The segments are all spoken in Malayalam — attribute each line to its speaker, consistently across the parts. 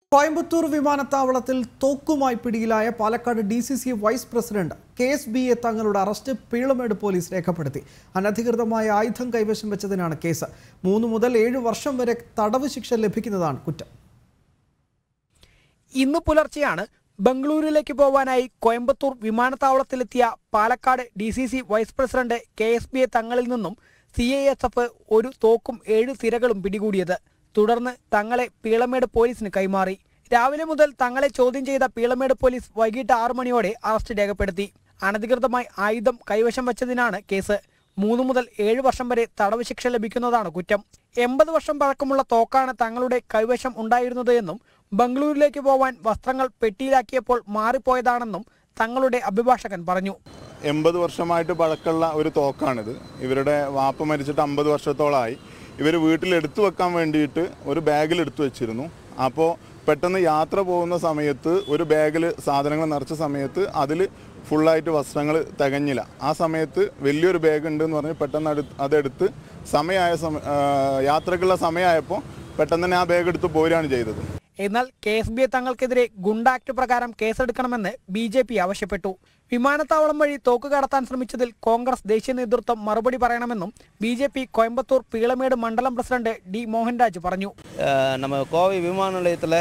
Speaker 1: കോയമ്പത്തൂർ വിമാനത്താവളത്തിൽ തോക്കുമായി പിടിയിലായ Palakkad D C C vice president K S B A തങ്ങളുടെ അറസ്റ്റ് പീളമേട് പോലീസ് രേഖപ്പെടുത്തി അനധികൃതമായ ആയുധം കൈവശം വെച്ചതിനാണ് കേസ് മൂന്ന് മുതൽ ഏഴ് വർഷം വരെ തടവ് ശിക്ഷ ലഭിക്കുന്നതാണ് കുറ്റം
Speaker 2: ഇന്ന് പുലർച്ചെയാണ് ബംഗളൂരുവിലേക്ക് പോവാനായി കോയമ്പത്തൂർ വിമാനത്താവളത്തിലെത്തിയ Palakkad D C C vice president K S B A തങ്ങളിൽ നിന്നും സി ഐ എസ് എഫ് ഒരു തോക്കും ഏഴ് സിരകളും പിടികൂടിയത് തുടർന്ന് തങ്ങളെ പീളമേട് പോലീസിന് കൈമാറി രാവിലെ മുതൽ തങ്ങളെ ചോദ്യം ചെയ്ത പീളമേട് പോലീസ് വൈകിട്ട് ആറു മണിയോടെ അറസ്റ്റ് രേഖപ്പെടുത്തി അനധികൃതമായി ആയുധം കൈവശം വച്ചതിനാണ് കേസ് മൂന്ന് മുതൽ ഏഴ് വർഷം വരെ തടവ് ശിക്ഷ ലഭിക്കുന്നതാണ് കുറ്റം എൺപത് വർഷം പഴക്കമുള്ള തോക്കാണ് തങ്ങളുടെ കൈവശം ഉണ്ടായിരുന്നത് എന്നും ബംഗളൂരുവിലേക്ക് പോവാൻ വസ്ത്രങ്ങൾ പെട്ടിയിലാക്കിയപ്പോൾ മാറിപ്പോയതാണെന്നും തങ്ങളുടെ അഭിഭാഷകൻ പറഞ്ഞു
Speaker 3: എൺപത് വർഷമായിട്ട് പഴക്കമുള്ള ഒരു തോക്കാണിത് ഇവരുടെ വാപ്പ മരിച്ചിട്ട് അമ്പത് വർഷത്തോളമായി ഇവർ വീട്ടിൽ എടുത്തു വെക്കാൻ വേണ്ടിയിട്ട് ഒരു ബാഗിൽ എടുത്തു വെച്ചിരുന്നു അപ്പോൾ പെട്ടെന്ന് യാത്ര പോകുന്ന സമയത്ത് ഒരു ബാഗിൽ സാധനങ്ങൾ നിറച്ച സമയത്ത് അതിൽ ഫുള്ളായിട്ട് വസ്ത്രങ്ങൾ തികഞ്ഞില്ല ആ സമയത്ത് വലിയൊരു ബാഗ് ഉണ്ട് എന്ന് പറഞ്ഞ് പെട്ടെന്ന് അടുത്ത് അതെടുത്ത് സമയമായ സമ ആ, യാത്രക്കുള്ള സമയമായപ്പോൾ പെട്ടെന്ന് തന്നെ ആ ബാഗ് എടുത്ത് പോരുകയാണ് ചെയ്തത്
Speaker 2: എന്നാൽ കെ എസ് ബി എ തങ്ങൾക്കെതിരെ ഗുണ്ട ആക്ട് പ്രകാരം കേസെടുക്കണമെന്ന് ബി ജെ പി ആവശ്യപ്പെട്ടു വിമാനത്താവളം വഴി തോക്ക് കടത്താൻ ശ്രമിച്ചതിൽ കോൺഗ്രസ് ദേശീയ നേതൃത്വം മറുപടി പറയണമെന്നും B J P Coimbatore Peelamedu മണ്ഡലം പ്രസിഡന്റ് ഡി മോഹൻരാജ് പറഞ്ഞു
Speaker 4: அஹ் நம்ம கோவை விமான நிலையத்தில்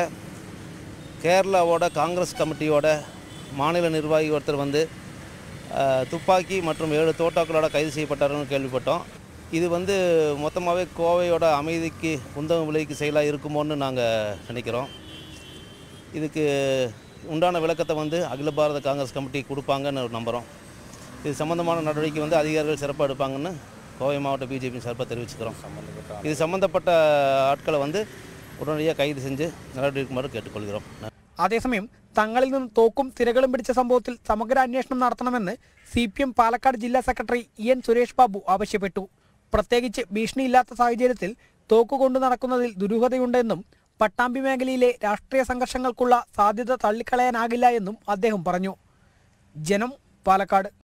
Speaker 4: கேரளாவோட காங்கிரஸ் கமிட்டியோட மாநில நிர்வாகி ஒருத்தர் வந்து அஹ், துப்பாக்கி மற்றும் ஏழு தோட்டாக்களோட கைது செய்யப்பட்டாருன்னு கேள்விப்பட்டோம் இது வந்து மொத்தமாகவே கோவையோட அமைதிக்கு உந்தகம் விலைக்கு செயலாக இருக்குமோன்னு நாங்கள் நினைக்கிறோம் இதுக்கு உண்டான விளக்கத்தை வந்து அகில பாரத காங்கிரஸ் கமிட்டி கொடுப்பாங்கன்னு நம்புகிறோம் இது சம்பந்தமான நடவடிக்கை வந்து அதிகாரிகள் சிறப்பாக எடுப்பாங்கன்னு கோவை மாவட்ட பிஜேபி சார்பாக தெரிவிச்சுக்கிறோம் இது சம்பந்தப்பட்ட ஆட்களை வந்து உடனடியாக கைது செஞ்சு நடவடிக்கை எடுக்குமாறு கேட்டுக்கொள்கிறோம்
Speaker 2: അതേസമയം തങ്ങളിൽ നിന്ന് തോക്കും തിരകളും പിടിച്ച സംഭവത്തിൽ സമഗ്ര അന്വേഷണം നടത്തണമെന്ന് സി പി എം പാലക്കാട് ജില്ലാ secretary E N Suresh Babu ആവശ്യപ്പെട്ടു പ്രത്യേകിച്ച് ഭീഷണിയില്ലാത്ത സാഹചര്യത്തിൽ തോക്ക് കൊണ്ടു നടക്കുന്നതിൽ ദുരൂഹതയുണ്ടെന്നും പട്ടാമ്പി മേഖലയിലെ രാഷ്ട്രീയ സംഘർഷങ്ങൾക്കുള്ള സാധ്യത തള്ളിക്കളയാനാകില്ല എന്നും അദ്ദേഹം പറഞ്ഞു ജനം പാലക്കാട്